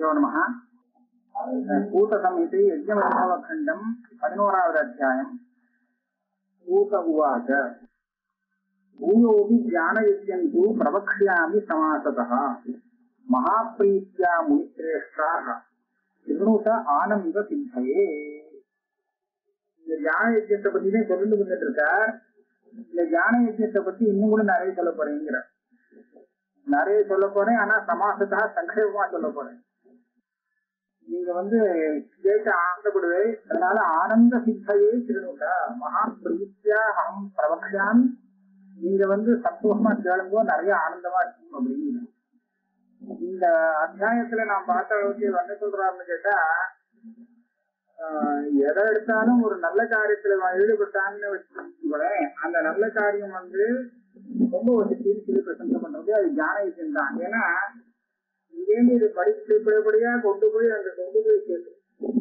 श्रीगुरुभ्यो नमः कूटसमिति यज्ञवैभवखण्डम् पदिनोरावदध्यायम् कूट उवाच भूयोऽपि ज्ञानयज्ञम् तु प्रवक्ष्यामि समासतः महाप्रीत्या मुनिश्रेष्ठाः शृणुत ஆனந்த சித்தையே இந்த ஞான யஜ்யத்தை பத்தி தான் சொல்லிட்டு வந்துட்டு இருக்கார் இந்த ஞான யஜ்யத்தை பத்தி இன்னும் கூட நிறைய சொல்ல போறேங்கிற நிறைய சொல்ல போறேன் ஆனா சமாசத்தா சங்கேபமா சொல்ல போறேன் நீங்க வந்து கேட்க ஆனந்தப்படுவே அதனால ஆனந்த சித்தையே திருநூட்டா மகா பிரீத்தியா அகம் பிரபக்ஷாமி நீங்க வந்து சந்தோஷமா கேளுங்கோ நிறைய ஆனந்தமா இருக்கும் அப்படிங்கிற இந்த அத்தியாயத்துல நான் பார்த்த அளவுக்கு என்ன சொல்றாருன்னு கேட்டா ஆஹ் எதை எடுத்தாலும் ஒரு நல்ல காரியத்துல அவன் ஈடுபட்டான்னு வச்சுக்கோங்களேன் அந்த நல்ல காரியம் வந்து ரொம்ப ஒரு தீர்ச்சியில் பிரசங்க பண்றது அது ஞான விஷயம் தான் ஏன்னா இங்கேருந்து இது படிச்சு படிப்படியா கொண்டு போய் அங்க கொண்டு போய் சேர்த்து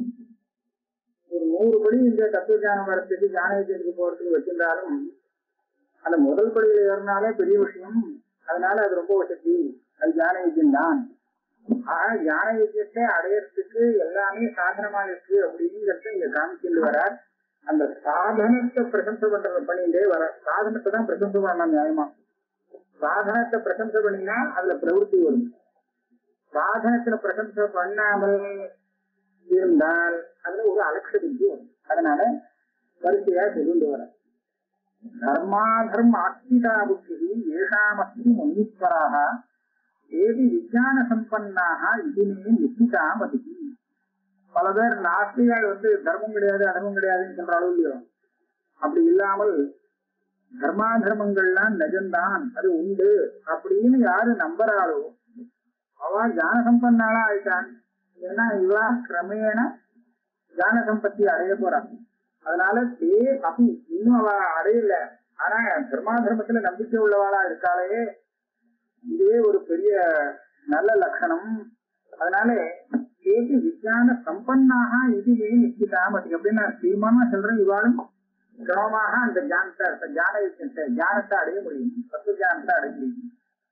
ஒரு நூறு படி இந்த தத்துவ ஞானம் வரத்துக்கு ஞான விஷயத்துக்கு போறதுக்கு வச்சிருந்தாலும் அந்த முதல் படியில ஏறினாலே பெரிய விஷயம் அதனால அது ரொம்ப வசதி அது ஞான யஜ்யம் தான் ஆக ஞான யஜ்யத்தை அடையறதுக்கு எல்லாமே சாதனமா இருக்கு அப்படிங்கறத இங்க காமிச்சுட்டு வரார் அந்த சாதனத்தை பிரசம்சை பண்ற பண்ணிட்டே வர சாதனத்தை தான் பிரசம்சை பண்ணலாம் நியாயமா சாதனத்தை பிரசம்சை பண்ணினா அதுல பிரவருத்தி வரும் சாதனத்துல பிரசம்சை பண்ணாமல் இருந்தால் அதுல ஒரு அலட்ச புத்தி வரும் அதனால வரிசையா சொல்லிட்டு வர தர்மாதர்ம ஆஸ்திகா புத்தி ஏஷாமஸ்தி முனீஸ்வராக ஏதி விஜயான சம்பன்னாக இதுமே நிச்சிதா மதிக்கு பல பேர் நாஸ்திகள் வந்து தர்மம் கிடையாது அதர்மம் கிடையாதுன்னு சொல்ற அளவு இல்லையோ அப்படி இல்லாமல் தர்மாதர்மங்கள்லாம் நிஜம்தான் அது உண்டு அப்படின்னு யாரு நம்புறாளோ அவ ஞான சம்பன்னாளா ஆயிட்டான் ஏன்னா இவா கிரமேண ஞான சம்பத்தி அடைய போறான் அதனால தே அப்படி இன்னும் அவ அடையல ஆனா தர்மாதர்மத்துல நம்பிக்கை உள்ளவாளா இருக்காளே இதுவே ஒரு பெரிய நல்ல லட்சணம் அதனால கேட்டு விஜயான சம்பன்னாக இதுவே நிச்சயதாமதி அப்படின்னு நான் தீர்மானமா சொல்றேன் இவாளும் கிரமமாக அந்த ஞானத்தை ஞான விஷயத்தை ஞானத்தை அடைய முடியும் தத்துவ ஞானத்தை அடைய முடியும்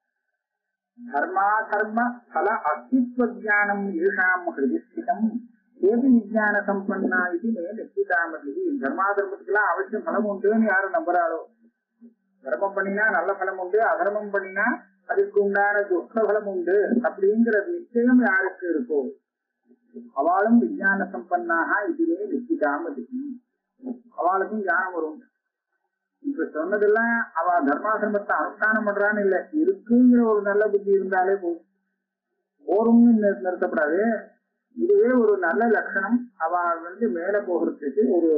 தர்மாதர்ம பல அஸ்தித்வ ஜானம் ஈஷாம் ஹிருதிஸ்திதம் ஏது விஜயான சம்பன்னா இது மே நிச்சயதாமதி தர்மாதர்மத்துக்கெல்லாம் அவசியம் பலம் உண்டுன்னு யாரும் நம்புறாளோ தர்மம் பண்ணினா நல்ல பலம் உண்டு அதர்மம் பண்ணினா அதுக்கு உண்டான துஷ்ட பலம் உண்டு அப்படிங்கிற நிச்சயம் யாருக்கு இருக்கோ அவளும் விஞ்ஞான சம்பன்னாக இதுவே நிச்சயதாமதி அவளுக்கும் ஞானம் வரும் இப்ப சொன்னதெல்லாம் அவ தர்மாசிரமத்தை அனுஷ்டானம் பண்றான்னு இல்ல இருக்குங்கிற ஒரு நல்ல புத்தி இருந்தாலே போதும் போரும்னு நிறுத்தப்படாது இதுவே ஒரு நல்ல லட்சணம் அவ வந்து மேல போகிறதுக்கு ஒரு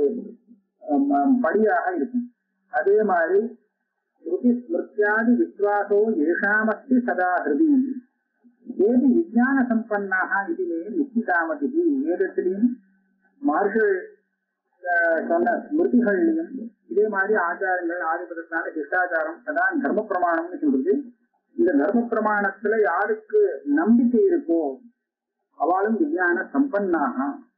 படியாக இருக்கும் அதே மாதிரி ஸ்ருதி ஸ்மிருத்தியாதி விஸ்வாசோ ஏஷாமஸ்தி சதா ஹிருதி ஏது விஜயான சம்பன்னாக இதுவே நிச்சிதாமதி வேதத்திலையும் மகர்கள் சொன்ன ஸ்மிருதிகள்லையும் இதே மாதிரி ஆச்சாரங்கள் ஆதிபதத்தினால சிஷ்டாச்சாரம் அதான் தர்ம பிரமாணம்னு சொல்றது இந்த தர்ம பிரமாணத்துல யாருக்கு நம்பிக்கை இருக்கோ அவளும் விஜயான சம்பன்னாக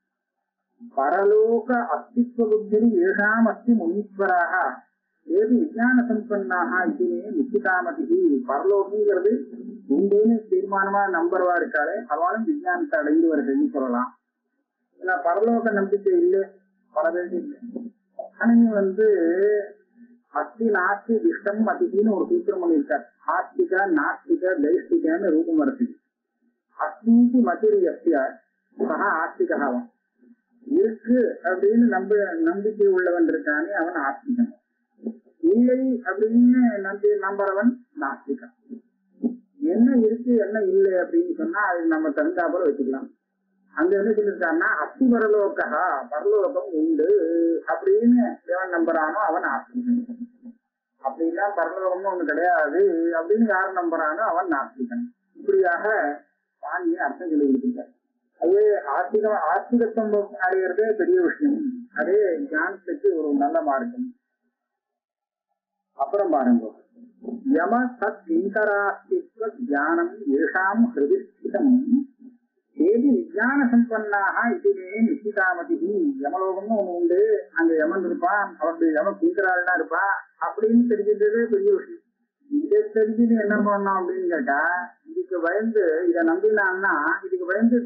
பரலோக அஸ்தித்வ புத்தி ஏஷாம் அஸ்தி முனீஸ்வராக ஏது விஜயான சம்பன்னாக இதுவே நிச்சிதாமதி பரலோகங்கிறது உண்டுன்னு தீர்மானமா நம்புறவா இருக்காளே அவளும் விஜயானத்தை அடைந்தவர்கள்னு சொல்லலாம் ஏன்னா பரலோக நம்பிக்கை இல்லை பல பேருக்கு இல்லை அனனி வந்து அஸ்தி நாஸ்தி திஷ்டம் அதிகின்னு ஒரு சூத்திரம் பண்ணியிருக்கார் ஆஸ்திக நாஸ்திக தைஷ்டிகன்னு ரூபம் வருது அஸ்மீதி மதுரி அஸ்திய சகா ஆஸ்திகாவன் இருக்கு அப்படின்னு நம்ப நம்பிக்கை உள்ளவன் இருக்கானே அவன் ஆஸ்திகன் இல்லை அப்படின்னு நம்பி நம்புறவன் நாஸ்திகன் என்ன இருக்கு என்ன இல்லை அப்படின்னு சொன்னா அது நம்ம தகுந்தா போல வச்சுக்கலாம் அங்க என்ன சொல்லிருக்காருன்னா அஸ்தி பரலோகா பரலோகம் உண்டு அப்படின்னு எவன் நம்புறானோ அவன் ஆஸ்திகன் அப்படின்னா பரலோகம்னு ஒண்ணு கிடையாது அப்படின்னு யார் நம்புறானோ அவன் நாஸ்திகன் இப்படியாக வாங்கி அர்த்தம் சொல்லி கொடுத்துருக்காரு அதே ஆஸ்திகம் ஆஸ்திகத்துவம் அடைகிறதே பெரிய விஷயம் அதே ஞானத்துக்கு ஒரு நல்ல மார்க்கம் அப்புறம் பாருங்க யம சத் இந்தராஸ்தித்வ ஜானம் ஏஷாம் ஹிருதி ஸ்திதம் ஏதி விஜயான சம்பன்னாக இதுவே நிச்சிதாமதி யமலோகம்னு ஒண்ணு உண்டு அங்க யமன் இருப்பான் அவருக்கு யம கிங்கராள்னா இருப்பா அப்படின்னு தெரிஞ்சுட்டதே பெரிய விஷயம் இதை தெரிஞ்சுட்டு என்ன பண்ணோம் அப்படின்னு கேட்டா இதுக்கு பயந்து இதை நம்பினான்னா இதுக்கு பயந்து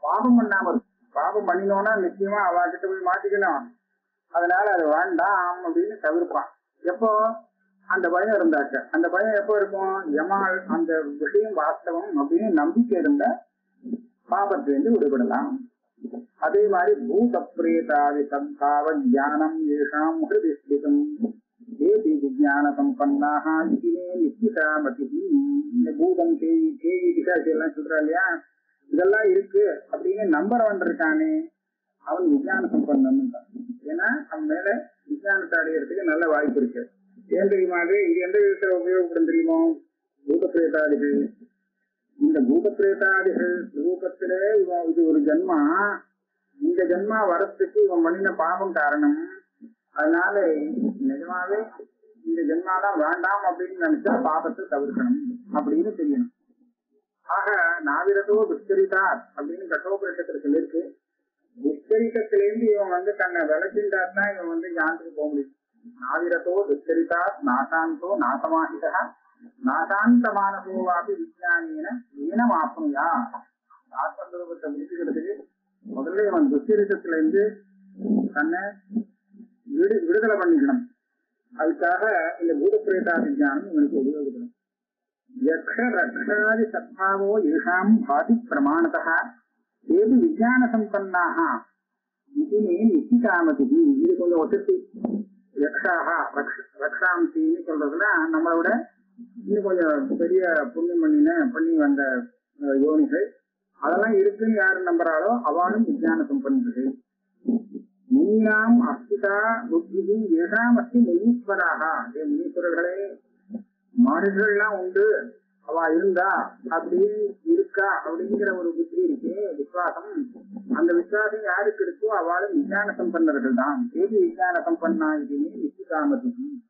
பாபம் பண்ணாம இருக்கும் பாபம் பண்ணினோம்னா நிச்சயமா அவகிட்ட போய் மாட்டிக்கணும் அதனால அது வேண்டாம் அப்படின்னு தவிர்ப்பான் எப்போ அந்த பயம் இருந்தாக்க அந்த பயம் எப்போ இருக்கும் யமாள் அந்த விஷயம் வாஸ்தவம் அப்படின்னு நம்பிக்கை இருந்தா பாபத்திலிருந்து விடுபடலாம் அதே மாதிரி பூத பிரேதாதி சத்பாவ ஜானம் ஏஷாம் ஹிருதிஸ்திதம் ஏதி விஜான சம்பன்னாக இதுவே நிச்சிதா மதி இந்த பூதம் பேய் பேய் பிசாசு எல்லாம் சொல்றா இல்லையா இதெல்லாம் இருக்கு அப்படின்னு நம்புறவன் இருக்கானே அவன் விஞ்ஞான சம்பந்தம் ஏன்னா அவன் மேல விஞ்ஞானத்தை அடையிறதுக்கு நல்ல வாய்ப்பு இருக்கு ஏன் தெரியுமா அது இது எந்த விதத்துல உபயோகப்படும் தெரியுமோ பூத பிரேதாதிகள் இந்த பூத பிரேதாதிகள் ரூபத்திலே இவன் இது ஒரு ஜென்மா இந்த ஜென்மா வரத்துக்கு இவன் பண்ணின பாவம் காரணம் அதனால நிஜமாவே இந்த ஜென்மாதான் வேண்டாம் அப்படின்னு நினைச்சா பாபத்தை தவிர்க்கணும் அப்படின்னு தெரியணும் ஆக நாவிரதோ துஷ்கரித்தார் அப்படின்னு கட்டோபரிஷத்துல சொல்லியிருக்கு துஷ்கரித்தத்திலேருந்து இவன் வந்து தன்னை விளைச்சிருந்தார் தான் இவன் வந்து ஞானத்துக்கு போக முடியும் நாவிரதோ துஷ்கரித்தார் நாசாந்தோ நாசமாகிதா நாசாந்தமானசோவாபி விஜயானீன ஈனமாப்னுயா ஆத்மரூபத்தை முடிச்சுக்கிறதுக்கு முதல்ல இவன் துஷ்கரித்தத்துல இருந்து தன்னை விடு விடுதலை பண்ணிக்கணும் அதுக்காக இந்த பூத பிரேதா விஜயானம் இவனுக்கு உபயோகப்படும் யக்ஷ ரக்ஷாதி சத்பாவோ ஏஷாம் பாதி பிரமாணதः ஏது விஜயான சம்பன்னாக இது மே நிச்சிகாமதி இது கொஞ்சம் ஒசத்தி யக்ஷாக ரக்ஷாம்சின்னு சொல்றதுல நம்மளை விட இன்னும் கொஞ்சம் பெரிய புண்ணியம் பண்ணின பண்ணி வந்த அஹ், யோனிகள் அதெல்லாம் இருக்குன்னு யாரு நம்புறாளோ அவளும் விஜயான சம்பன்னர்கள் முனியாம் அஸ்திதா புத்தி ஏஷாம் அஸ்தி முனீஸ்வராக ஏ முனீஸ்வரர்களே மனுஷர்கள்லாம் உண்டு அவ இருந்தா அப்படின்னு இருக்கா அப்படிங்கிற ஒரு புத்தி இருக்கு விசுவாசம் அந்த விசுவாசம் யாருக்கு இருக்கோ அவளும் விஞ்ஞான சம்பன்னர்கள் தான் ஏது விஞ்ஞான சம்பன்னா இதுன்னு நிச்சிகாமதி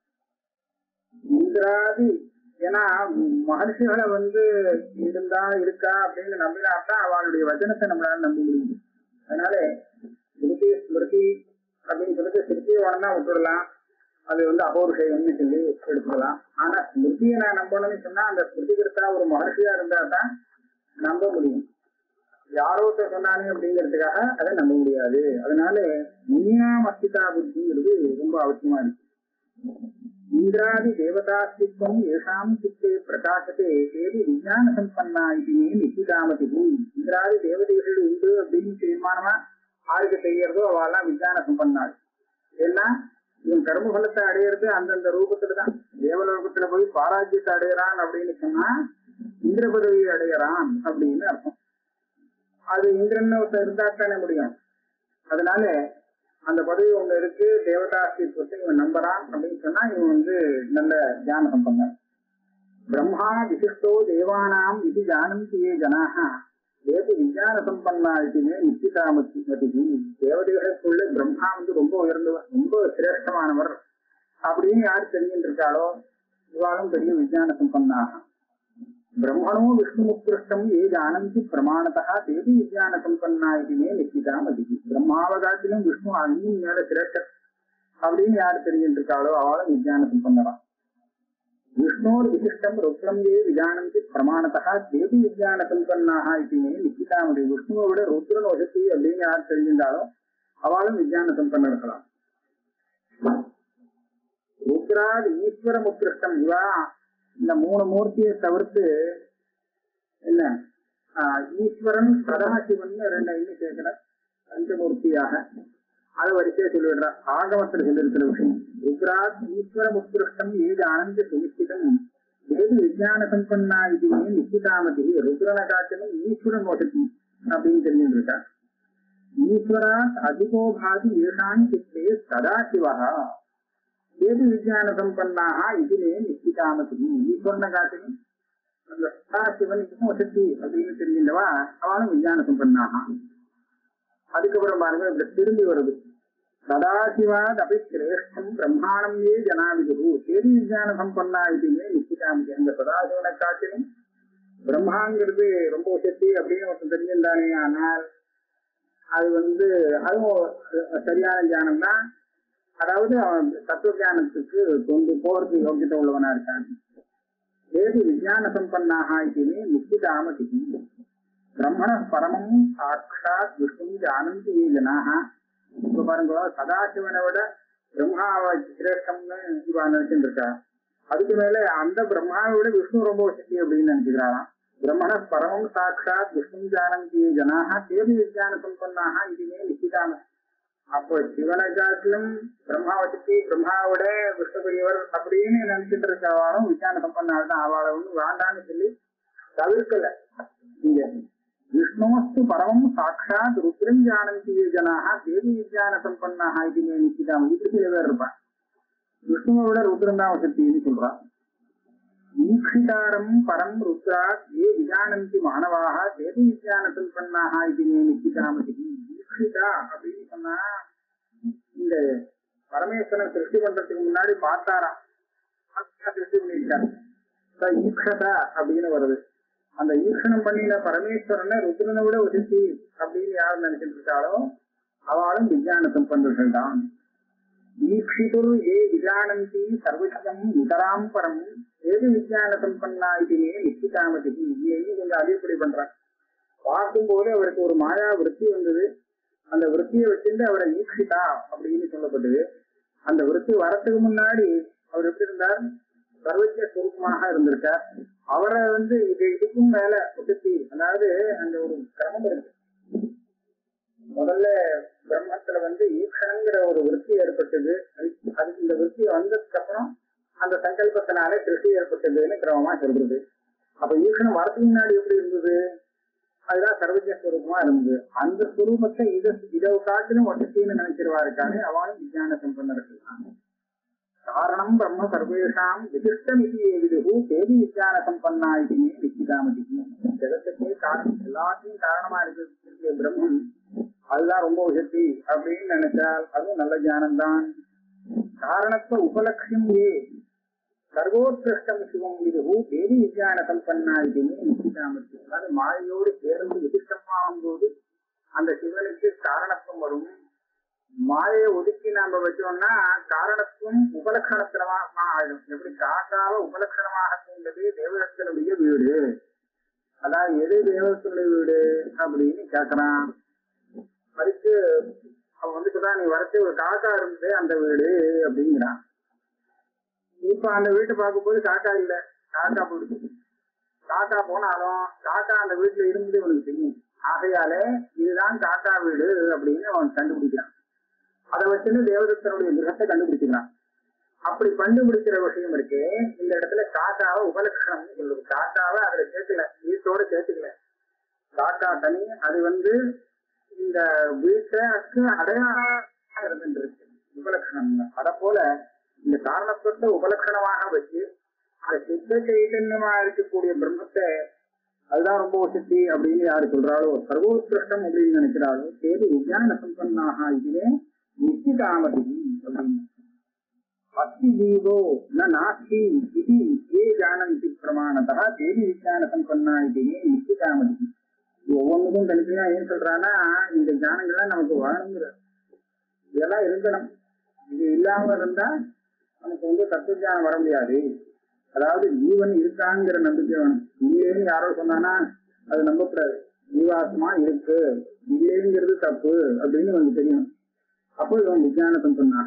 இந்திராதி ஏன்னா மகர்ஷிகளை வந்து இருந்தா இருக்கா அப்படின்னு நம்பினாத்தான் அவளுடைய வச்சனத்தை நம்மளால நம்ப முடியும் அதனால ஸ்மிருதி ஸ்மிருதி அப்படின்னு சொல்லிட்டு ஸ்மிருதியை வேணா விட்டுடலாம் அது வந்து அபௌருஷயம்னு சொல்லி எடுத்துக்கலாம் ஆனா ஸ்மிருதியை நான் நம்பணும்னு சொன்னா அந்த ஸ்மிருதிகர்த்தா ஒரு மகர்ஷியா இருந்தா தான் நம்ப முடியும் யாரோ ஒருத்தர் சொன்னானே அப்படிங்கிறதுக்காக அதை நம்ப முடியாது அதனால முனியா மஸ்திதா புத்திங்கிறது ரொம்ப அவசியமா இருக்கு இந்திராதி தேவதாஸ்தித்வம் ஏஷாம் சித்தே பிரகாசத்தே ஏது விஞ்ஞான சம்பன்னா இது நிச்சிதாமதி இந்திராதி தேவதைகள் உண்டு அப்படின்னு தீர்மானமா ஆருக்கு தெரியறதோ அவெல்லாம் விஞ்ஞான சம்பன்னாள் ஏன்னா இவன் கர்மபலத்தை அடையிறது அந்தந்த ரூபத்துல தான் தேவலோகத்துல போய் பாராஜ்யத்தை அடையறான் அப்படின்னு சொன்னா இந்திர பதவியை அடையறான் அப்படின்னு அர்த்தம் அது இந்திரன் ஒருத்தர் இருந்தா தானே முடியும் அதனால அந்த பதவி ஒண்ணு இருக்கு தேவதாஸ்தித்வத்தை இவன் நம்புறான் அப்படின்னு சொன்னா இவன் வந்து நல்ல தியான சம்பந்தம் பிரம்மா விசிஷ்டோ தேவானாம் இது ஜானந்தி ஏ ஜனாக வேதி விஞ்ஞான சம்பன்னா இதுமே நிச்சிதாமதி மதிகி தேவதைகளுக்குள்ள பிரம்மா வந்து ரொம்ப உயர்ந்தவர் ரொம்ப சிரேஷ்டமானவர் அப்படின்னு யார் தெரிஞ்சுட்டு இருக்காளோ இவாளும் பெரிய விஞ்ஞான சம்பன்னாக பிரம்மணோ விஷ்ணுமுத்கிருஷ்டம் ஏ ஜானந்தி பிரமாணத்தா தேவி விஜயான சம்பன்னா இதுமே நிச்சிதா மதிகி பிரம்மாவை காட்டிலும் விஷ்ணு அங்கேயும் மேல சிரேஷ்டர் அப்படின்னு யார் தெரிஞ்சுட்டு இருக்காளோ அவளும் விஜயான சம்பந்தரா விஷ்ணோர் விசிஷ்டம் ருத்ரம் ஏ விஜானந்தி பிரமாணத்தா தேவி விஜயான சம்பன்னாக இதுமே நிச்சிதா மதி விஷ்ணுவை விட ருத்ரன் வசதி அப்படின்னு யார் தெரிஞ்சிருந்தாலோ அவளும் விஜயான சம்பன்ன இருக்கலாம் ருத்ராத் ஈஸ்வரம் உத்கிருஷ்டம் இவா இந்த மூணு மூர்த்தியை தவிர்த்து என்ன ஆஹ் ஈஸ்வரன் சதாசிவன் ரெண்டு இன்னும் கேட்கிற பஞ்சமூர்த்தியாக அதை வரிசையை சொல்லிடுறா ஆகமத்தில் சொல்லியிருக்கிற விஷயம் ருத்ராத் ஈஸ்வரம் உத்கிருஷ்டம் ஏது ஆனந்த சுனிச்சிதம் ஏது விஜயான சம்பன்னா இது நிச்சிதாமதி ருத்ரனை காட்டிலும் ஈஸ்வரன் வசதி அப்படின்னு தெரிஞ்சுட்டு இருக்கா ஈஸ்வராத் அதிகோ பாதி ஏஷான் சித்தே சதாசிவா ஏது விஜயான சம்பன்னாக இதிலே நிச்சிதாமதி ஈஸ்வரனை காட்டிலும் அந்த சதாசிவன் இன்னும் வசதி அப்படின்னு தெரிஞ்சின்றவா அவனும் விஜயான சம்பன்னாக அதுக்கப்புறம் பாருங்க இப்படி திரும்பி வருது சதாசிவாத் அபி சிரேஷ்டம் பிரம்மாணம் ஏ ஜனாவிது சேதி விஜயான சம்பன்னா இதுமே நிச்சிதாமதி அந்த சதாசிவனை காட்டிலும் பிரம்மாங்கிறது ரொம்ப வசதி அப்படின்னு ஒருத்தன் தெரிஞ்சிருந்தானே ஆனால் அது வந்து அதுவும் சரியான தியானம் தான் அதாவது அவன் தத்துவ ஞானத்துக்கு கொண்டு போறது யோகியத்தை உள்ளவனா இருக்கான் ஏது விஜயான சம்பன்னாக இதுமே நிச்சிதாமதி பிரம்மண பரமம் சாட்சாத் விஷ்ணு ஜானந்தி ஏ ஜனாக இப்ப பாருங்க சதாசிவனை விட பிரம்மாவை சிரேஷ்டம்னு இவா நினைச்சுட்டு இருக்கா அதுக்கு மேல அந்த பிரம்மாவை விட விஷ்ணு ரொம்ப சக்தி அப்படின்னு நினைச்சுக்கிறாராம் பிரம்மண பரமம் சாட்சாத் விஷ்ணு ஜானந்தி ஏ ஜனாக தேவி விஜயான சம்பன்னாக இதுவே நிச்சயிதாம அப்போ சிவனை காட்டிலும் பிரம்மாவை சுத்தி பிரம்மாவோட விஷ்ணு பெரியவர் அப்படின்னு நினைச்சிட்டு இருக்கவாலும் விஞ்ஞான சம்பன்னாள் தான் அவளை ஒண்ணு வேண்டான்னு சொல்லி தவிர்க்கல இங்க விஷ்ணுமஸ்து பரமம் சாட்சாத் ருத்ரம் ஜானந்தி ஏ ஜனாக தேவி விஜயான சம்பன்னாக இதுவே நிச்சயிதாம இதுக்கு சில பேர் இருப்பான் விஷ்ணுவை விட ருத்ரம் தான் சக்தின்னு சொல்றான் ஈக்ஷிதாரம் பரம் ருத்ராத் ஏ விஜானந்தி மாணவாக தேவி விஜயான சம்பன்னாக இதுவே நிச்சயிதாமதி ஈக்ஷிதா அப்படின்னு சொன்னா இந்த பரமேஸ்வரன் சிருஷ்டி பண்றதுக்கு முன்னாடி பார்த்தாராம் அதுதான் சிருஷ்டி பண்ணியிருக்காரு So, ஈக்ஷதா அப்படின்னு வருது அந்த ஈக்ஷணம் பண்ணின பரமேஸ்வரனை ருத்ரனை விட உதித்தி அப்படின்னு யார் நினைச்சிட்டு இருக்காளோ அவளும் விஜயான சம்பந்தர்கள் தான் ஈக்ஷிதுர் ஏ விஜானந்தி சர்வஜம் நிதராம் பரம் ஏது விஜயான சம்பன்னா இதுவே நிச்சிதாமதி இங்கேயும் கொஞ்சம் அதிகப்படி பண்றான் பார்க்கும்போது அவருக்கு ஒரு மாயா விருத்தி வந்தது அந்த விருத்தியை வச்சிருந்து அவரை ஈக்ஷிதா அப்படின்னு சொல்லப்பட்டது அந்த விருத்தி வரத்துக்கு முன்னாடி அவர் எப்படி இருந்தார் சர்வஜ சுரூபமாக இருந்திருக்கார் அவரை வந்து இது இதுக்கும் மேல உடுத்தி அதாவது அந்த ஒரு கிரமம் இருக்கு முதல்ல பிரம்மத்துல வந்து ஈக்ஷணங்கிற ஒரு விருத்தி ஏற்பட்டது அது- அது இந்த விருத்தி வந்ததுக்கு அப்புறம் அந்த சங்கல்பத்தினாலே சிருஷ்டி ஏற்பட்டதுன்னு கிரமமா சொல்றது அப்ப ஈக்ஷணம் வரதுக்கு முன்னாடி எப்படி இருந்தது அதுதான் சர்வஜ ஸ்வரூபமா இருந்தது அந்த ஸ்வரூபத்தை இத இதை காட்டிலும் ஒட்டத்தின்னு நினைச்சிருவா இருக்காரு அவனும் விஜயான சம்பந்தர்கள் தான் காரணம் பிரம்ம சர்வேஷாம் விசிஷ்டம் இது விதுகு தேவி விஜயான சம்பன்னா இது நிச்சிதாமதி ஜெகத்துக்கே காரணம் எல்லாத்தையும் காரணமா இருக்கிற பிரம்மன் அதுதான் ரொம்ப உசக்தி அப்படின்னு நினைச்சால் அதுவும் நல்ல ஞானம் தான் காரணத்துவ உபலட்சியம் ஏ சர்வோத்கிருஷ்டம் சிவம் விதுகு தேவி விஜயான சம்பன்னா இது நிச்சிதாமதி அதாவது மாயோடு சேர்ந்து விசிஷ்டமாகும் போது அந்த சிவனுக்கு காரணத்துவம் வரும் மாயை ஒதுக்கி நாம வச்சோம்னா காரணத்துவம் உபலட்சணத்திலமா ஆயிடும் எப்படி காக்காவை உபலட்சணமாக கொண்டது தேவதத்தினுடைய வீடு அதாவது எது தேவதத்தினுடைய வீடு அப்படின்னு கேக்குறான் அதுக்கு அவன் வந்து சொல்றான் நீ வரச்சு ஒரு காக்கா இருந்தது அந்த வீடு அப்படிங்கிறான் இப்ப அந்த வீட்டை பார்க்கும்போது காக்கா இல்ல காக்கா போயிடுச்சு காக்கா போனாலும் காக்கா அந்த வீட்டுல இருந்தது இவனுக்கு தெரியும் ஆகையாலே இதுதான் காக்கா வீடு அப்படின்னு அவன் கண்டுபிடிக்கிறான் அதை வச்சுன்னு தேவதத்தனுடைய கிரகத்தை கண்டுபிடிச்சுக்கிறான் அப்படி கண்டுபிடிக்கிற விஷயம் இருக்கு இந்த இடத்துல காக்காவை உபலட்சணம்னு சொல்லுது காக்காவை அதுல சேர்க்கல வீட்டோட சேர்த்துக்கல காக்கா தனி அது வந்து இந்த வீட்டுக்கு அடையாளம் இருந்துட்டு இருக்கு உபலட்சணம் அத போல இந்த காரணத்துவத்தை உபலட்சணமாக வச்சு அந்த சித்த சைதன்யமா இருக்கக்கூடிய பிரம்மத்தை அதுதான் ரொம்ப சக்தி அப்படின்னு யாரு சொல்றாளோ சர்வோத்கிருஷ்டம் அப்படின்னு நினைக்கிறாளோ தேவி விஜயான சம்பன்னாக இதுவே நிச்சிதாமதி அப்படின்னு அஸ்தி ஜீவோ ந நாஸ்தி இது ஏ ஜானந்தி பிரமாணத்தா தேவி விஜயான சம்பன்னா இதுவே நிச்சிதாமதி ஒவ்வொன்றுக்கும் தனித்தனியா ஏன் சொல்றான்னா இந்த ஞானங்கள்லாம் நமக்கு வேணுங்கிற இதெல்லாம் இருக்கணும் இது இல்லாம இருந்தா நமக்கு வந்து தத்துவ ஞானம் வர முடியாது அதாவது ஜீவன் இருக்காங்கிற நம்பிக்கை வேணும் இல்லைன்னு யாரோ சொன்னானா அது நம்பக்கூடாது ஜீவாத்மா இருக்கு இல்லைங்கிறது தப்பு அப்படின்னு நமக்கு தெரியணும் அப்போ இவன் விஜயானத்தம் சொன்னான்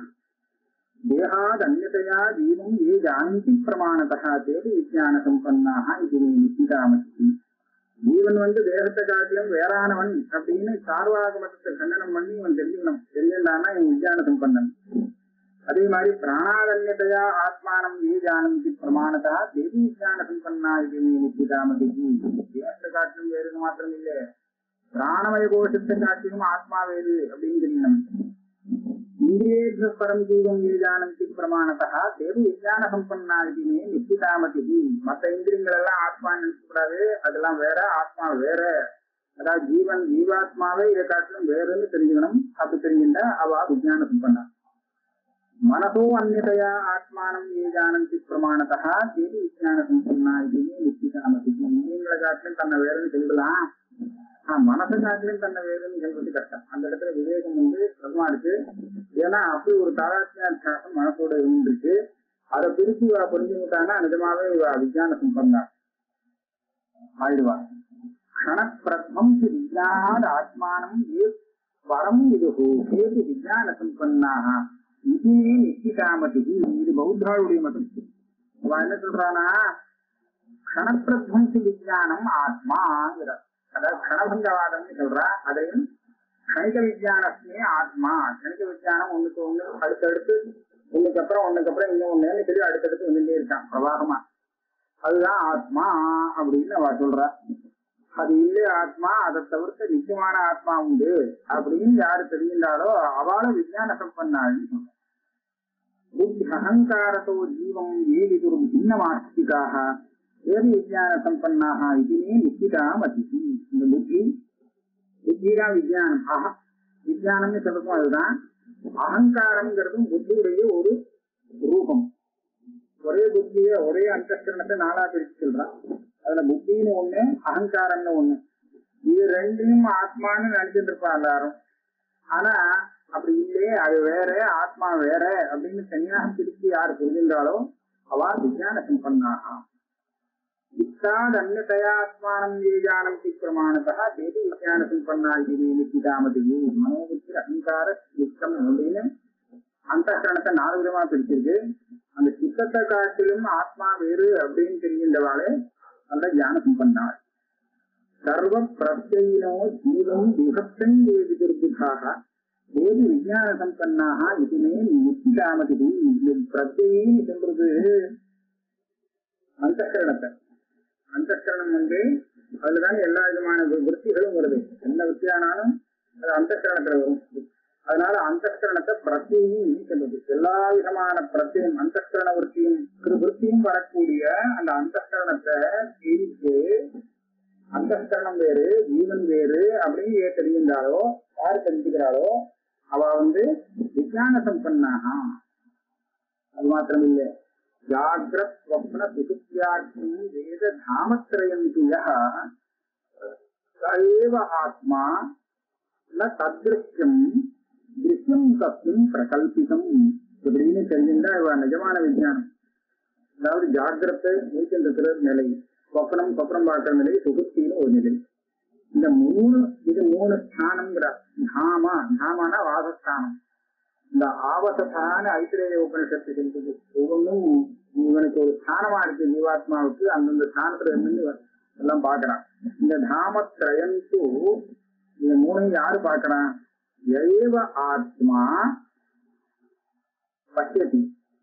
தேகாத் அந்நதையா ஜீவம் ஏ ஜானந்தி பிரமாணத்தா தேவி விஜயான சம்பன்னாக இது நிச்சிதாமதி ஜீவன் வந்து தேகத்தை காட்டிலும் வேறானவன் அப்படின்னு சார்வாக மதத்தை கண்டனம் பண்ணி இவன் தெரிஞ்சுக்கணும் தெரிஞ்சுட்டானா இவன் விஜயான சம்பன்னன் அதே மாதிரி பிராணாதன்யதையா ஆத்மானம் ஏ ஜானந்தி பிரமாணத்தா தேவி விஜயான சம்பன்னா இது நிச்சிதாமதி தேகத்தை காட்டிலும் வேறு மாத்திரம் இல்லை பிராணமய கோஷத்தை காட்டிலும் ஆத்மா வேறு அப்படின்னு தெரியணும் இந்திரியேபிய பரம் ஜீவம் ஏ ஜானந்தி பிரமாணத்தா தேவி விஜயான சம்பன்னா இது நிச்சிதாமதி மத்த இந்திரியங்கள் எல்லாம் ஆத்மா நினைக்கக்கூடாது அதெல்லாம் வேற ஆத்மா வேற அதாவது ஜீவன் ஜீவாத்மாவே இதை காட்டிலும் வேறுன்னு தெரிஞ்சுக்கணும் அப்படி தெரிஞ்சுட்டா அவ விஜயான சம்பன்னா மனசோ அந்நியதையா ஆத்மானம் ஏ ஜானந்தி பிரமாணத்தா தேவி விஜயான சம்பன்னா இது நிச்சிதாமதி இந்திரியங்களை காட்டிலும் தன்னை வேறுன்னு சொல்லலாம் ஆஹ் மனசை காட்டிலும் தன்னை வேறுன்னு சொல்றது கஷ்டம் அந்த இடத்துல விவேகம் வந்து பிரதமா இருக்கு ஏன்னா அப்படி ஒரு தாராத்மியாத்தியாசம் மனசோட இருந்துருக்கு அதை பிரிச்சு இவ புரிஞ்சுக்கிட்டான்னா நிஜமாவே இவ விஜயான சம்பந்தா ஆயிடுவா க்ஷணப்பிரத்வம்சி விஜயாத் ஆத்மானம் ஏ பரம் விதுகு கேது விஜயான சம்பன்னாக இதுவே நிச்சிதாமதி இது பௌத்தாளுடைய மதம் அவன் என்ன சொல்றானா க்ஷணப்பிரத்வம்சி விஜயானம் ஆத்மாங்கிற அதாவது க்ஷணபங்கவாதம்னு சொல்றா அதையும் கணித விஜயானமே ஆத்மா கணித விஜயானம் ஒண்ணுக்கு ஒண்ணு அடுத்தடுத்து ஒண்ணுக்கு அப்புறம் ஒண்ணுக்கு அப்புறம் இன்னும் ஒண்ணு சொல்லி அடுத்தடுத்து வந்துட்டே இருக்கான் பிரவாகமா அதுதான் ஆத்மா அப்படின்னு அவ சொல்றா அது இல்லை ஆத்மா அதை தவிர்த்து நிச்சயமான ஆத்மா உண்டு அப்படின்னு யாரு தெரிஞ்சின்றாலோ அவள விஜயான சம்பன்னாள்னு சொல்ற புத்தி அகங்காரத்தோ ஜீவம் ஏவிதுரு பின்னமாஸ்திகாக ஏது விஜயான சம்பன்னாக இதுவே நிச்சிதாம் அதிதி இந்த புத்தி புத்திதான் விஜயானம் அஹ விஜயானம்னு சொல்றதும் அதுதான் அகங்காரம்ங்கிறதும் புத்தியுடைய ஒரு ரூபம் ஒரே புத்திய ஒரே அந்தஸ்கரணத்தை நாளா பிரிச்சு சொல்றான் அதுல புத்தின்னு ஒண்ணு அகங்காரம்னு ஒண்ணு இது ரெண்டையும் ஆத்மான்னு நினைச்சிட்டு இருப்பா எல்லாரும் ஆனா அப்படி இல்லையே அது வேற ஆத்மா வேற அப்படின்னு தனியாக பிரிச்சு யாரு புரிஞ்சின்றாலோ அவா விஜயான சம்பன்னாக இத்தாத் அந்நதயாத்மானம் விஜயானம் பிரமாணத்தா தேதி விஜயான சம்பன்னா இது நிச்சிதாமதியே மனோபுத்தி அகங்கார யுக்தம் அப்படின்னு அந்தகரணத்தை நாலு விதமா பிரிச்சிருக்கு அந்த சித்தத்தை காட்டிலும் ஆத்மா வேறு அப்படின்னு தெரிகின்றவாளே நல்ல ஞான சம்பன்னாள் சர்வ பிரத்யினோ ஜீவம் விபக்தம் வேதிதுர்புதாக வேதி விஜயான சம்பன்னாக இதுமே நிச்சிதாமதி இந்த பிரத்யின்னு சொல்றது அந்தகரணத்தை அந்தகரணம் வந்து அதுலதான் எல்லா விதமான விற்த்திகளும் வருது என்ன விற்த்தியானாலும் அது அந்தகரணத்துல வரும் அதனால அந்தகரணத்தை பிரத்தியும் சொல்றது எல்லா விதமான பிரத்தியும் அந்தகரண விற்த்தியும் விற்த்தியும் வரக்கூடிய அந்த அந்தகரணத்தை பிரித்து அந்தகரணம் வேறு ஜீவன் வேறு அப்படின்னு ஏன் தெரிஞ்சிருந்தாலோ யார் தெரிஞ்சுக்கிறாளோ அவ வந்து விஜயான சம்பன்னாக அது மாத்திரம் இல்லை ஜாகிரத் ஸ்வப்ன சுசுப்தியாட்சி வேத தாமத்ரயம் துயः ச ஆத்மா ந தத்ருஷ்யம் திருஷ்யம் தத்துவம் பிரகல்பிதம் இப்படின்னு தெரிஞ்சிருந்தா இவ நிஜமான விஞ்ஞானம் அதாவது ஜாகிரத்தை இருக்கிற நிலை சொப்பனம் சொப்பனம் பார்க்கிற நிலை சுகுப்தின்னு ஒரு நிலை இந்த மூணு இது மூணு ஸ்தானம்ங்கிற தாமா தாமானா வாசஸ்தானம் இந்த ஆவசத்தான ஐத்திரேய உபனிஷத்து சொல்றது ஒவ்வொன்றும் இவனுக்கு ஒரு ஸ்தானமா இருக்கு ஜீவாத்மாவுக்கு அந்தந்த ஸ்தானத்துல இருந்து எல்லாம் பாக்குறான் இந்த தாமத்ரயந்து இந்த மூணையும் யாரு பாக்குறான் ஏவ ஆத்மா பசியதி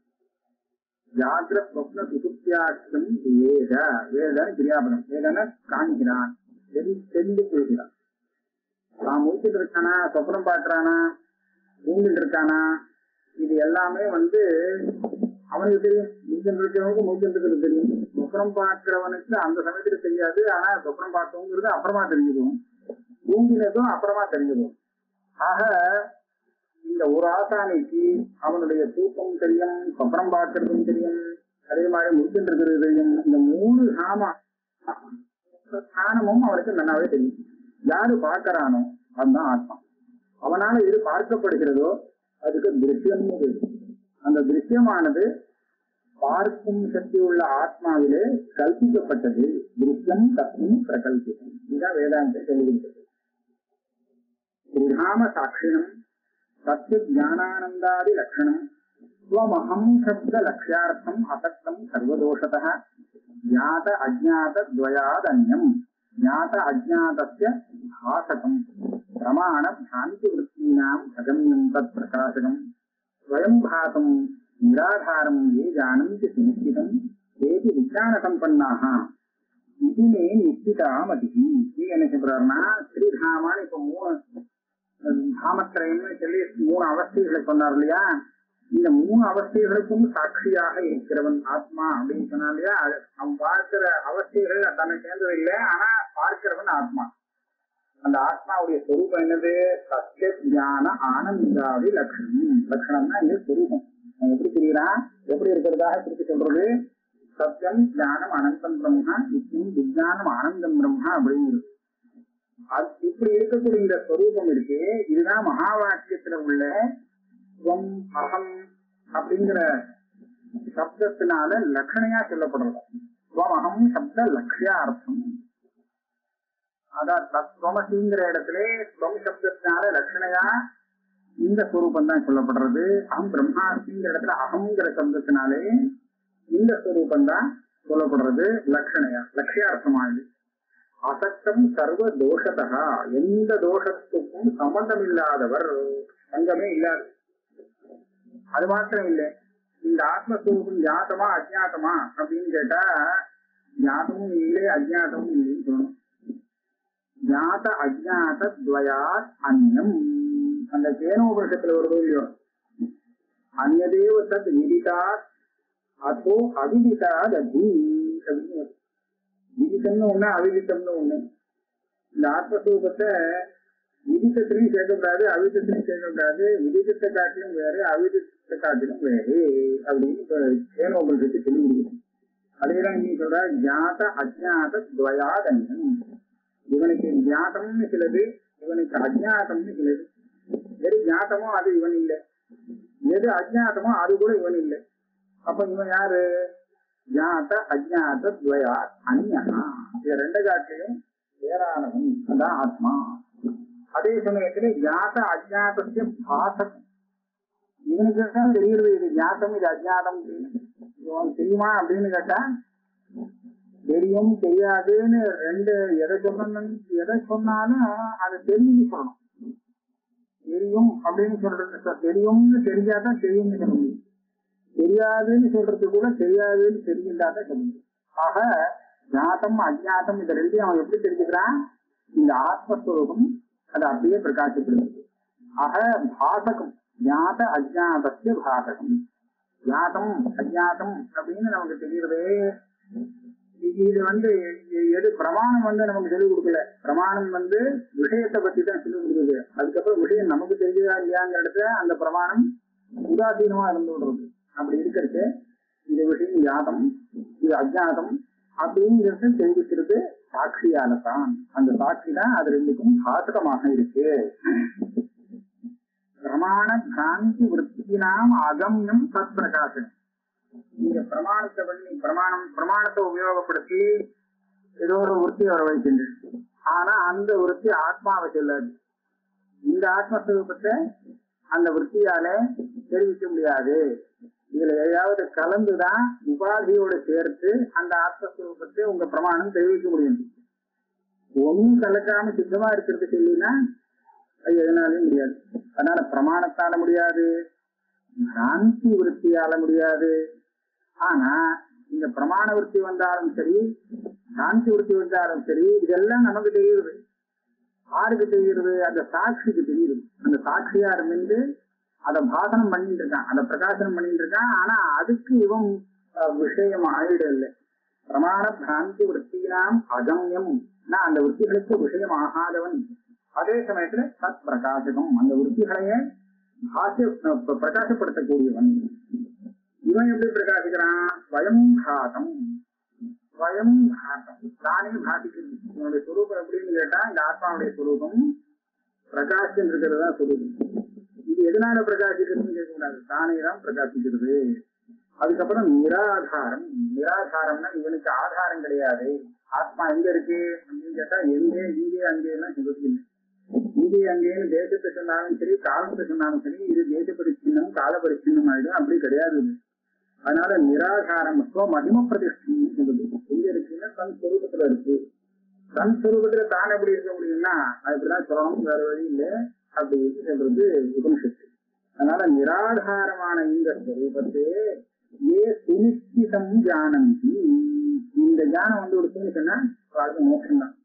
ஜாகிரத் ஸ்வப்ன சுசுப்தியாட்சம் வேத வேதன்னு கிரியாபலம் வேதன காண்கிறான் தெரிந்து கொள்கிறான் தான் முடிச்சுட்டு இருக்கானா சொப்னம் பாக்குறானா தூங்கிட்டு இருக்கானா இது எல்லாமே வந்து அவனுக்கு தெரியும் முடிச்சுட்டு இருக்கிறவனுக்கு முடிச்சுட்டு இருக்கிறது தெரியும் சொப்னம் பார்க்கிறவனுக்கு அந்த சமயத்துல தெரியாது ஆனா சொப்னம் பார்த்தவங்கிறது அப்புறமா தெரிஞ்சுக்கும் தூங்கினதும் அப்புறமா தெரிஞ்சுக்கும் ஆக இந்த ஒரு ஆசானிக்கு அவனுடைய தூக்கம் தெரியும் சொப்னம் பார்க்கறதும் தெரியும் அதே மாதிரி முடிச்சுட்டு இருக்கிறது தெரியும் இந்த மூணு சாமா ஸ்தானமும் அவனுக்கு நல்லாவே தெரியும் யாரு பார்க்கறானோ அதுதான் ஆத்மா அவனால எது பார்க்கப்படுகிறதோ அதுக்கு திருஷ்யம்னு பேரு. அந்த திருஷ்யமானது பார்க்கும் சக்தி உள்ள ஆத்மாவிலே கல்பிக்கப்பட்டது திருஷ்யம் தத்துவம் பிரகல்பிதம் இதுதான் வேதாந்த சொல்லுகின்றது ஸ்ரீராம சாட்சிணம் சத்திய ஜானானந்தாதி லட்சணம் ஸ்வமஹம் சப்த லட்சியார்த்தம் அசக்தம் சர்வதோஷத ஞாத அஜாத துவயாதன்யம் ஞாத அஜாதஸ்ய பாசகம் பிரமாண பிராந்தி விற்த்தீனாம் அகமியம் தத் பிரகாசகம் ஸ்வயம் பாசம் நிராதாரம் ये जानन्ति सुनिश्चितम् तेति விஞ்ஞான சம்பன்னாக இதுமே நிச்சிதா மதிஹி நீ என்ன சொல்றாருன்னா ஸ்ரீதாமான்னு இப்ப மூணு தாமத்திரயம்னு சொல்லி மூணு அவஸ்தைகளை சொன்னார் இல்லையா இந்த மூணு அவஸ்தைகளுக்கும் சாட்சியாக இருக்கிறவன் ஆத்மா அப்படின்னு சொன்னா இல்லையா அது அவன் பார்க்கிற அவஸ்தைகள் தன்னை சேர்ந்தது இல்லை ஆனா பார்க்கிறவன் ஆத்மா அந்த ஆத்மாவுடைய சொரூபம் என்னது சத்திய ஞான ஆனந்தாதி லட்சணம் லட்சணம்னா இங்க சொரூபம் அவன் எப்படி தெரியறான் எப்படி இருக்கிறதாக திருப்பி சொல்றது சத்தியம் ஞானம் அனந்தம் பிரம்மா நித்தியம் விஜயானம் ஆனந்தம் பிரம்மா அப்படிங்கிறது அது இப்படி இருக்கக்கூடிய இந்த ஸ்வரூபம் இருக்கு இதுதான் மகா வாக்கியத்துல உள்ள ஸ்வம் அகம் அப்படிங்கிற சப்தத்தினால லட்சணையா சொல்லப்படுறது ஸ்வம் அகம் சப்த லட்சியார்த்தம் அதான் தத்துவமசிங்கிற இடத்துல ஸ்வம் சப்தத்தினால லட்சணையா இந்த ஸ்வரூபம் தான் சொல்லப்படுறது அகம் பிரம்மாஸ்மிங்கிற இடத்துல அகங்கிற சப்தத்தினாலே இந்த ஸ்வரூபம் தான் சொல்லப்படுறது லட்சணையா லட்சியார்த்தமா இது அசக்தம் சர்வ தோஷதா எந்த தோஷத்துக்கும் சம்பந்தம் இல்லாதவர் சங்கமே இல்லாது அது மாத்திரம் இல்லை இந்த ஆத்மஸ்வரூபம் ஜாத்தமா அஜாத்தமா அப்படின்னு கேட்டா ஜாத்தமும் இல்லை அஜாத்தமும் இல்லைன்னு சொல்லணும் ஜாத அஜாத துவயாத் அந்யம் அந்த கேனோபரிஷத்துல வருது இல்லையோ அந்நதேவ தத் விதிதா அதோ அவிதிதா ததி அப்படின்னு வருது. விதித்தம்னு ஒண்ணு அவிதித்தம்னு ஒண்ணு இந்த ஆத்மஸ்வரூபத்தை விதித்தத்திலையும் சேர்க்கக்கூடாது அவிதத்திலையும் சேர்க்கக்கூடாது விதித்தத்தை காட்டிலும் வேறு அவிதத்தை காட்டிலும் வேறு அப்படின்னு இப்ப கேனோபரிஷத்து சொல்லி கொடுக்குது அதேதான் நீ சொல்ற ஜாத அஜாத துவயாதன்யம் இவனுக்கு ஜாதம்னு சிலது இவனுக்கு அஜாதம்னு சிலது எது ஜாதமோ அது இவன் இல்லை எது அஜாதமோ அது கூட இவன் இல்லை அப்ப இவன் யாரு ஜாத அஜாத துவயா அந்யா இது ரெண்டு காட்டிலையும் வேறானவன் அதான் ஆத்மா அதே சமயத்துல ஜாத அஜாதத்திய பாசம் இவனுக்கு தான் தெரியுது இது ஜாத்தம் இது அஜாதம் அப்படின்னு. இவன் தெரியுமா அப்படின்னு கேட்டா தெரியும் தெரியாதுன்னு ரெண்டு எதை சொன்ன எதை சொன்னாலும் அதை தெரிஞ்சு சொல்லணும் தெரியும் அப்படின்னு சொல்றது ச- தெரியும்னு தெரிஞ்சாதான் தெரியும்னு சொல்ல முடியும் தெரியாதுன்னு சொல்றது கூட தெரியாதுன்னு தெரிஞ்சாதான் சொல்ல முடியும் ஆக ஜாத்தம் அஜாத்தம் இதை ரெண்டையும் அவன் எப்படி தெரிஞ்சுக்கிறான் இந்த ஆத்மஸ்வரூபம் அது அப்படியே பிரகாசிப்படுகிறது ஆக பாசகம் ஞாத அஜாதத்திய பாசகம் ஞாதம் அஜாதம் அப்படின்னு நமக்கு தெரியுறது இது இது வந்து எ- எது பிரமாணம் வந்து நமக்கு சொல்லிக் கொடுக்கல பிரமாணம் வந்து விஷயத்தை பத்தி தான் சொல்லிக் கொடுக்குது அதுக்கப்புறம் விஷயம் நமக்கு தெரியுதா இல்லையாங்கிறத அந்த பிரமாணம் உதாசீனமா இருந்து விடுறது அப்படி இருக்கிறது இந்த விஷயம் ஜாதம் இது அஜாதம் அப்படிங்கிறது தெரிவிக்கிறது சாட்சியால தான் அந்த சாட்சி தான் அது ரெண்டுக்கும் பாசகமாக இருக்கு பிரமாண பிராந்தி விற்பினாம் அகம்யம் சத் பிரகாசம் நீங்க பிரமாணத்தை பண்ணி பிரமாணம் பிரமாணத்தை உபயோகப்படுத்தி ஏதோ ஒரு விற்பி வர வைக்கின்றீர்கள் ஆனா அந்த விற்பி ஆத்மாவை சொல்லாது இந்த ஆத்மஸ்வரூபத்தை அந்த விற்பியால தெரிவிக்க முடியாது இதுல எதையாவது கலந்துதான் உபாதியோட சேர்த்து அந்த ஆத்மஸ்வரூபத்தை உங்க பிரமாணம் தெரிவிக்க முடியும் ஒண்ணும் கலக்காம சுத்தமா இருக்கிறது சொல்லினா அது எதனாலையும் முடியாது அதனால பிரமாணத்தால முடியாது பிராந்தி விருத்தியால முடியாது ஆனா இந்த பிரமாண விருத்தி வந்தாலும் சரி சாந்தி விருத்தி வந்தாலும் சரி இதெல்லாம் நமக்கு தெரியுது யாருக்கு தெரியுது அந்த சாட்சிக்கு தெரியுது அந்த சாட்சியா இருந்து அதை பாசனம் பண்ணிட்டு இருக்கான் அதை பிரகாசனம் பண்ணிட்டு இருக்கான் ஆனா அதுக்கு இவன் அஹ், விஷயம் ஆயிட இல்லை பிரமாண பிராந்தி விற்பினாம் அகம்யம் நான் அந்த விற்பிகளுக்கு விஷயம் ஆகாதவன் அதே சமயத்துல சத் பிரகாசகம் அந்த விற்பிகளையே பாசிய அஹ், பிரகாசப்படுத்தக்கூடியவன் இவன் எப்படி பிரகாசிக்கிறான் ஸ்வயம் பாதம் ஸ்வயம் பாதம் தானே பாதிக்கிறது இவனுடைய சுரூபம் எப்படின்னு கேட்டா இந்த ஆத்மாவுடைய சுரூபம் பிரகாசம் இருக்கிறது தான் சுரூபம் இது எதனால பிரகாசிக்கிறதுன்னு கேட்கக்கூடாது தானே தான் பிரகாசிக்கிறது அதுக்கப்புறம் நிராதாரம் நிராதாரம்னா இவனுக்கு ஆதாரம் கிடையாது ஆத்மா எங்க இருக்கு அப்படின்னு கேட்டா எங்கே இங்கே அங்கே எல்லாம் சொல்றது இல்லை இங்கே அங்கேன்னு தேசத்தை சொன்னாலும் சரி காலத்தை சொன்னாலும் சரி இது தேச பரிச்சின்னம் கால பரிச்சின்னம் ஆயிடும் அப்படி கிடையாது இது. அதனால நிராகாரம் மகிம பிரதிஷ்டம் சொல்லுது எங்க இருக்குன்னா தன் சொரூபத்துல இருக்கு தன் சொரூபத்துல தான் எப்படி இருக்க முடியும்னா அது இப்படிதான் சொல்லணும் வேற வழி இல்லை அப்படி சொல்றது உபனிஷத்து அதனால நிராதாரமான இந்த ஸ்வரூபத்தை ஏ சுனிச்சிதம் ஜானந்தி இந்த ஞானம் வந்து ஒரு சொன்னா வாழ்க்கை மோட்சம் தான்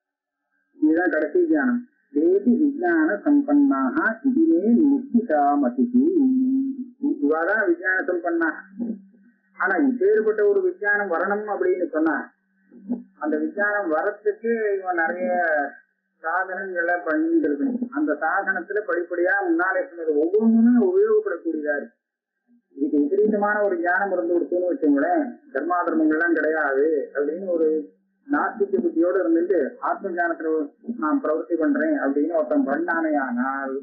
இதுதான் கடைசி ஞானம் தேதி விஜயான சம்பன்னாக இதுவே நிச்சிதா மதிக்கு இவாதான் விஜயான சம்பன்னா ஆனா இப்பேற்பட்ட ஒரு விஜயானம் வரணும் அப்படின்னு சொன்னா அந்த விஜயானம் வரத்துக்கு இவன் நிறைய சாதனங்களை பண்ணிட்டு இருக்கணும் அந்த சாதனத்துல படிப்படியா முன்னாலே சொன்னது ஒவ்வொன்றுமே உபயோகப்படக்கூடியதா இருக்கு இதுக்கு விபரீதமான ஒரு ஞானம் இருந்து கொடுத்தோன்னு வச்சுங்களேன் தர்மா தர்மங்கள்லாம் கிடையாது அப்படின்னு ஒரு நாஸ்திக புத்தியோட இருந்துட்டு ஆத்ம ஞானத்துல நான் பிரவൃத்தி பண்றேன் அப்படின்னு ஒருத்தன் பண்ணானே ஆனால்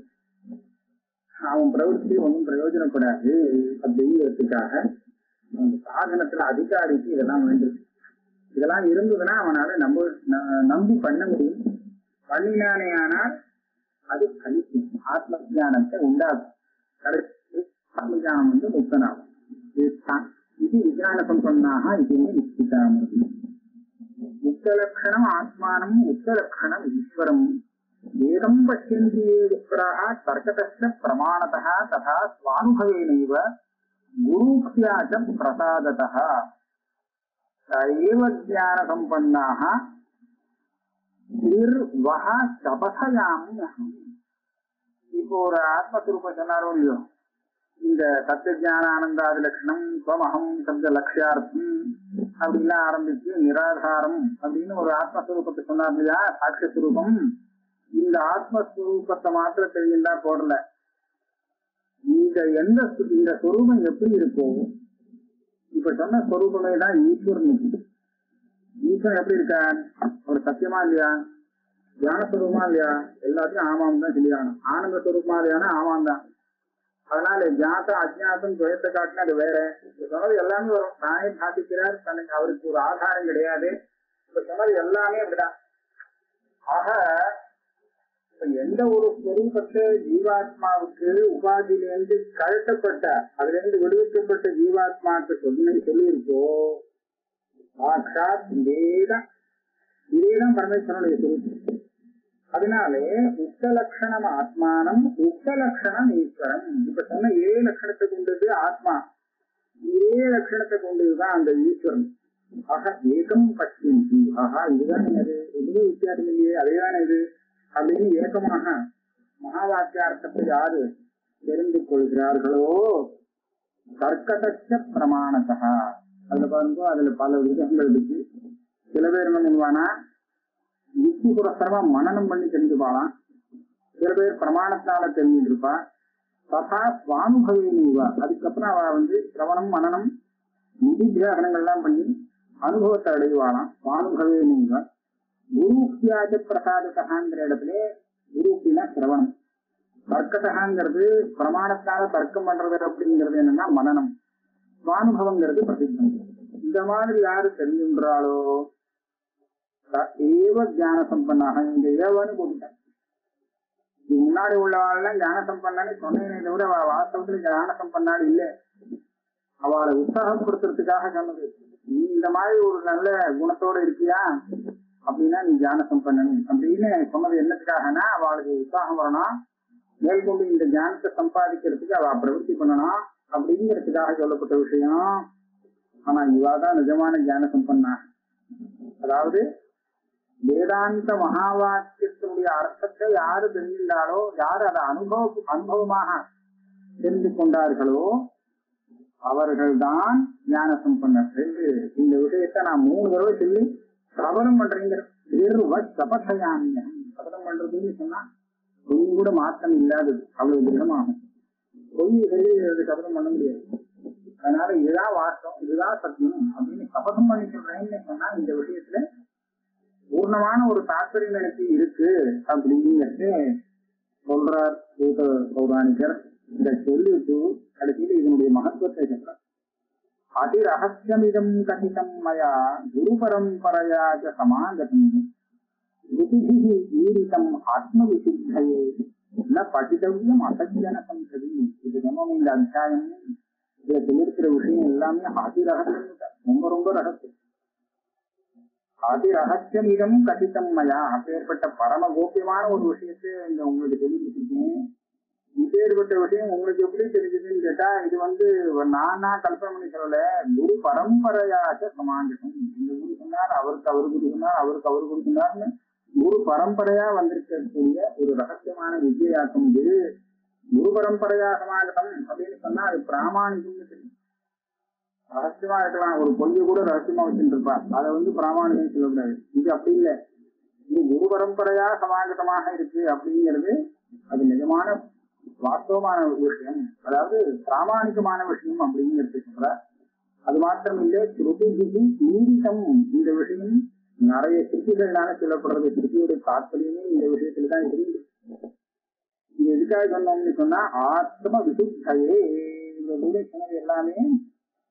அவன் பிரவൃத்தி ஒன்றும் பிரயோஜனப்படாது அப்படிங்கிறதுக்காக அந்த சாதனத்துல அதிகாரிக்கு இதெல்லாம் வேண்டியிருக்கு இதெல்லாம் இருந்ததுன்னா அவனால நம்ப ந- நம்பி பண்ண முடியும் பண்ணினானே ஆனால் அது கழிக்கும் ஆத்ம ஞானத்தை உண்டாக்கும் கடைசி ஆத்ம ஞானம் வந்து முக்தனாகும் இதுதான். இது விஜயான சம்பன்னாக இதுவே நிச்சிதாமதி முக்தலक्षणम् आत्मानम् मुक्तलक्षणम् ईश्वरम् वेदम् पश्यन्ति ये विप्राः तर्कतश्च प्रमाणतः तथा स्वानुभवेनैव गुरुक्ष्या च प्रसादतः स एव ज्ञानसम्पन्नाः निर्वह शपथयाम्यहम् இப்போ ஒரு ஆத்மஸ்வரூபம் சொன்னாரோ இல்லையோ இந்த சத்தியஜான ஆனந்தாதி லட்சணம் ஸ்வமகம் சப்த லட்சியார்த்தம் அப்படின்லாம் ஆரம்பிச்சு நிராதாரம் அப்படின்னு ஒரு ஆத்மஸ்வரூபத்தை சொன்னார் இல்லையா சாட்சியஸ்வரூபம் இந்த ஆத்மஸ்வரூபத்தை மாத்திரம் தெரிஞ்சுட்டா போடல இந்த எந்த சு- இந்த ஸ்வரூபம் எப்படி இருக்கோ இப்ப சொன்ன ஸ்வரூபமே தான் ஈஸ்வரன் ஈஸ்வரன் எப்படி இருக்கான் ஒரு சத்தியமா இல்லையா ஞான ஸ்வரூபமா இல்லையா எல்லாத்தையும் ஆமாம் தான் சொல்லியாகணும் ஆனந்த ஸ்வரூபமா இல்லையானா ஆமாம் தான் அதனால ஜாத அஜாத்தம் துயத்தை காட்டினா அது வேற இப்ப சொன்னது எல்லாமே வரும் தானே சாதிக்கிறார் தனக்கு அவருக்கு ஒரு ஆதாரம் கிடையாது இப்ப சொன்னது எல்லாமே அப்படிதான் ஆக இப்ப எந்த ஒரு ஸ்வரூபத்தை ஜீவாத்மாவுக்கு உபாதியிலிருந்து கழட்டப்பட்ட அதுல இருந்து விடுவிக்கப்பட்ட ஜீவாத்மாக்கு சொல்லி சொல்லியிருக்கோ சாட்சாத் இதேதான் இதேதான் பரமேஸ்வரனுடைய சுரூபம் அதனாலே உக்த லட்சணம் ஆத்மானம் உக்த லட்சணம் ஈஸ்வரன் இப்ப சொன்ன ஏ லட்சணத்தை கொண்டது ஆத்மா இதே லட்சணத்தை கொண்டதுதான் அந்த ஈஸ்வரன் ஆக ஏகம் பஷ்யந்தி ஆஹா இதுதான் அது எதுவும் வித்தியாசம் இல்லையே அதேதான் இது அப்படின்னு ஏகமாக மகா வாக்கியார்த்தத்தை யாரு தெரிந்து கொள்கிறார்களோ தர்க்கதச்ச பிரமாணத்தா அதுல பாருங்க அதுல பல விதங்கள் இருக்கு சில பேர் என்ன பண்ணுவானா யுக்தி புரஸ்தரமா மனனம் பண்ணி தெரிஞ்சுப்பாளாம் சில பேர் பிரமாணத்தால தெரிஞ்சுட்டு இருப்பா ததா சுவானுபவிவா அதுக்கப்புறம் அவ வந்து சிரவணம் மனனம் நிதித்தியாகனங்கள்லாம் பண்ணி அனுபவத்தை அடைவாளாம் சுவானுபவிவா குருக்கியாச்ச பிரசாதத்தகாங்கிற இடத்துல குருக்கினா சிரவணம் தர்க்கத்தகாங்கிறது பிரமாணத்தால தர்க்கம் பண்றது அப்படிங்கிறது என்னன்னா மனனம் சுவானுபவங்கிறது பிரசித்தம் இந்த மாதிரி யாரு தெரிஞ்சுன்றாளோ த- ஏவ ஞான சம்பன்னாக இங்க ஏவன்னு போட்டுட்டேன் இது முன்னாடி உள்ளவாள்லாம் ஞான சம்பன்னான்னு சொன்னேனே தவிர அவ வாஸ்தவத்துல ஞான சம்பன்னாடு இல்ல அவளை உற்சாகப்படுத்துறதுக்காக சொன்னது நீ இந்த மாதிரி ஒரு நல்ல குணத்தோட இருக்கியா அப்படின்னா நீ ஞான சம்பன்னன் அப்படின்னு சொன்னது என்னத்துக்காகனா அவளுக்கு உற்சாகம் வரணும் மேற்கொண்டு இந்த ஞானத்தை சம்பாதிக்கிறதுக்கு அவ பிரவൃத்தி பண்ணணும் அப்படிங்கிறதுக்காக சொல்லப்பட்ட விஷயம் ஆனா இவாதான் நிஜமான ஞான சம்பன்னா அதாவது வேதாந்த மகாவாக்கியத்தினுடைய அர்த்தத்தை யாரு தெரிஞ்சிருந்தாலோ யாரு அதை அனுபவ அனுபவமாக தெரிந்து கொண்டார்களோ அவர்கள்தான் ஞான சம்பன்னர்கள் இந்த விஷயத்தை நான் மூணு தடவை சொல்லி பிரபலம் பண்றேங்கிற சபதயாமியம் பிரபலம் பண்றதுன்னு சொன்னா கொஞ்சம் கூட மாற்றம் இல்லாதது அவ்வளவு திடமாகும் பொய் சொல்லி அது சபதம் பண்ண முடியாது அதனால இதுதான் வாஸ்தவம் இதுதான் சத்தியம் அப்படின்னு சபதம் பண்ணி சொல்றேன்னு சொன்னா இந்த விஷயத்துல பூர்ணமான ஒரு தாற்பயம் எனக்கு இருக்கு அப்படிங்கிறது சொல்றார் பூத பௌராணிகர் இதை சொல்லிட்டு கடைசியில இதனுடைய மகத்துவத்தை சொல்றார் அதிரகசியமிதம் கதிதம் மயா குரு பரம்பரையா ச சமாகதம் ருதிபிः ஈரிதம் ஆத்மவிசுத்தயே ந படிதவியம் அசஜனகம் சதி இது நம்ம இந்த அத்தியாயம் இதுல சொல்லிருக்கிற விஷயம் எல்லாமே அதி ரகசியம் தான். ரொம்ப ரொம்ப ரகசியம் அதி ரகசியம் இதம் கதிதம் மயா அப்பேற்பட்ட பரம கோபியமான ஒரு விஷயத்தை இங்க உங்களுக்கு சொல்லி கொடுத்துருக்கேன் இப்பேற்பட்ட விஷயம் உங்களுக்கு எப்படி தெரிஞ்சதுன்னு கேட்டா இது வந்து நானா கல்பனை பண்ணி சொல்லல குரு பரம்பரையாக சமாங்கசம் இந்த குரு சொன்னார் அவருக்கு அவர் குரு சொன்னார் அவருக்கு அவர் குரு சொன்னார்னு குரு பரம்பரையா வந்திருக்கக்கூடிய ஒரு ரகசியமான விஜயாக்கம் இது குரு பரம்பரையா சமாகதம் அப்படின்னு சொன்னா அது பிராமாணிகம்னு தெரியும் ரகசியமா இருக்கலாம் ஒரு பொய்ய கூட ரகசியமா வச்சுட்டு இருப்பா அதை வந்து பிராமாணிகம் சொல்லக்கூடாது இது அப்படி இல்லை இது குரு பரம்பரையா சமாகதமாக இருக்கு அப்படிங்கிறது அது நிஜமான வாஸ்தவமான விஷயம் அதாவது பிராமாணிகமான விஷயம் அப்படிங்கிறது சொல்ற அது மாத்திரம் இல்லை ஸ்ருதிக்கு நீடிதம் இந்த விஷயம் நிறைய சிற்பிகள்னால சொல்லப்படுறது சிற்பியோட தாற்பயமே இந்த விஷயத்துல தான் இருந்து இது எதுக்காக சொன்னோம்னு சொன்னா ஆத்ம விசுத்தையே இந்த கூட சொன்னது எல்லாமே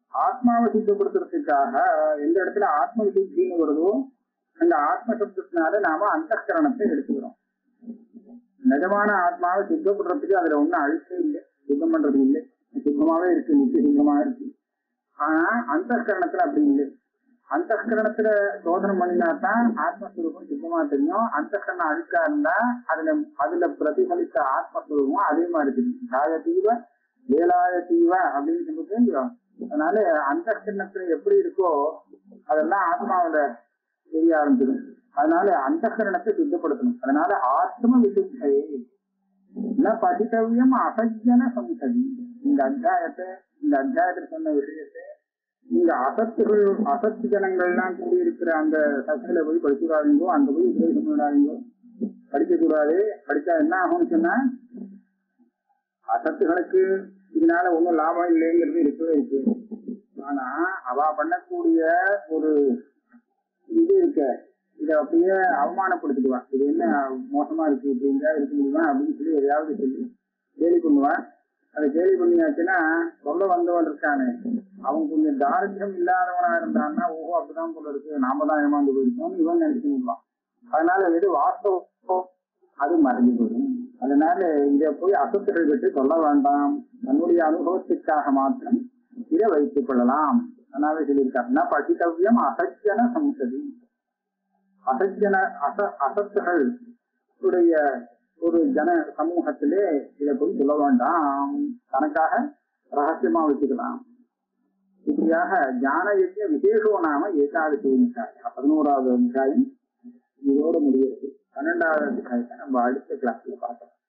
ஆத்மாவை சித்தப்படுத்துறதுக்காக எந்த இடத்துல ஆத்ம விசுத்தின்னு வருதோ அந்த ஆத்ம சப்தத்தினால நாம அந்த எடுத்துக்கிறோம் நிஜமான ஆத்மாவை சுத்தப்படுறதுக்கு அதுல ஒண்ணும் அழுத்தம் இல்லை சுத்தம் பண்றது இல்லை சுத்தமாவே இருக்கு நித்திய சுத்தமா இருக்கு ஆனா அந்த அப்படி இல்லை அந்த சோதனை பண்ணினா தான் ஆத்மஸ்வரூபம் சுத்தமா தெரியும் அந்த கரணம் அழுக்கா இருந்தா அதுல அதுல பிரதிபலித்த ஆத்மஸ்வரூபம் அதே மாதிரி தெரியும் காய தீவ வேலாய தீவ அப்படின்னு சொல்லிட்டு இல்லையோ அதனால அந்த கரணத்துல எப்படி இருக்கோ அதெல்லாம் ஆத்மாவோட தெரிய ஆரம்பிச்சிடும் அதனால அந்த கரணத்தை சுத்தப்படுத்தணும் அதனால ஆத்ம விசுத்தையை ந பதித்தவியம் அசஜன சம்சதி இந்த அத்தியாயத்தை இந்த அத்தியாயத்தில் சொன்ன விஷயத்தை இந்த அசத்துகள் அசத்து ஜனங்கள்லாம் கூடியிருக்கிற அந்த சசிகளை போய் படிச்சுடாதீங்கோ அந்த போய் உபதேசம் பண்ணிடாதீங்கோ படிக்க கூடாது படிச்சா என்ன ஆகும்னு சொன்னா அசத்துகளுக்கு இதனால ஒண்ணும் லாபம் இல்லைங்கிறது இருக்கவே இருக்கு ஆனா அவ பண்ணக்கூடிய ஒரு இது இருக்க இத அப்படியே அவமானப்படுத்திடுவான் இது என்ன மோசமா இருக்கு இப்படி எங்கேயாவது இருக்க முடியுமா அப்படின்னு சொல்லி எதையாவது சொல்லி கேலி பண்ணுவான் அதை கேலி பண்ணியாச்சுன்னா சொல்ல வந்தவன் இருக்கானே அவன் கொஞ்சம் தாரித்யம் இல்லாதவனா இருந்தான்னா ஓஹோ அப்படிதான் போல இருக்கு நாம தான் ஏமாந்து போயிருக்கோம்னு இவன் நினைச்சுருவான் அதனால இது வாஸ்தவம் அது மறைஞ்சு போயிடும் அதனால இதை போய் அசத்துகள் விட்டு சொல்ல வேண்டாம் தன்னுடைய அனுபவத்திற்காக மாத்திரம் இதை வைத்துக் கொள்ளலாம் அதனால சொல்லியிருக்காருன்னா பசித்தவியம் அசஜன சம்சதி அசஜன அச அசத்துகள் உடைய ஒரு ஜன சமூகத்திலே இதை போய் சொல்ல வேண்டாம் தனக்காக ரகசியமா வச்சுக்கலாம் இப்படியாக ஞான யஜ்ய விசேஷோ நாம ஏகாதசி அத்தியாயம் பதினோராவது அத்தியாயம் இதோட முடியுது பன்னெண்டாவது அத்தியாயத்தை நம்ம அடுத்த கிளாஸ்ல பார்த்தோம்